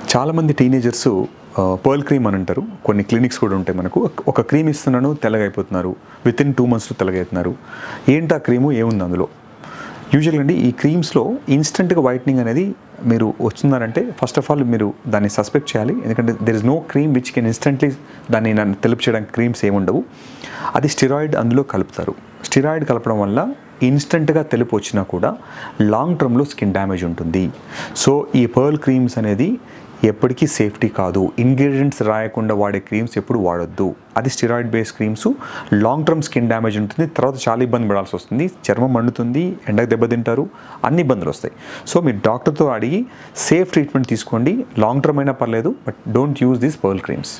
చాలామంది teenagers pearl cream అని అంటారు కొన్ని క్లినిక్స్ కూడా ఉంటాయి మనకు ఒక క్రీమ్ ఇస్తున్నాను తెల్లగా అయిపోతున్నారు విత్ ఇన్ టూ మంత్స్లో తెల్లగా అవుతున్నారు ఏంటి ఆ క్రీము ఏముంది అందులో యూజువల్గా అండి ఈ క్రీమ్స్లో ఇన్స్టెంట్గా వైట్నింగ్ అనేది మీరు వచ్చిందంటే ఫస్ట్ ఆఫ్ ఆల్ మీరు దాన్ని సస్పెక్ట్ చేయాలి ఎందుకంటే there is no cream which can instantly దాన్ని నన్ను తెలుపు చేయడానికి క్రీమ్స్ ఏముండవు అది స్టిరాయిడ్ అందులో కలుపుతారు స్టిరాయిడ్ కలపడం వల్ల ఇన్స్టెంట్గా తెలుపు వచ్చినా కూడా లాంగ్ టర్మ్లో స్కిన్ డ్యామేజ్ ఉంటుంది సో ఈ పర్ల్ క్రీమ్స్ అనేది ఎప్పటికీ సేఫ్టీ కాదు ఇంగ్రీడియంట్స్ రాయకుండా వాడే క్రీమ్స్ ఎప్పుడు వాడొద్దు అది steroid based creams long term skin damage ఉంటుంది తర్వాత చాలా ఇబ్బంది పడాల్సి వస్తుంది చర్మం మండుతుంది ఎండకు దెబ్బతింటారు అన్ని ఇబ్బందులు వస్తాయి సో మీరు డాక్టర్తో అడిగి సేఫ్ ట్రీట్మెంట్ తీసుకోండి లాంగ్ టర్మ్ అయినా పర్లేదు but don't use this pearl creams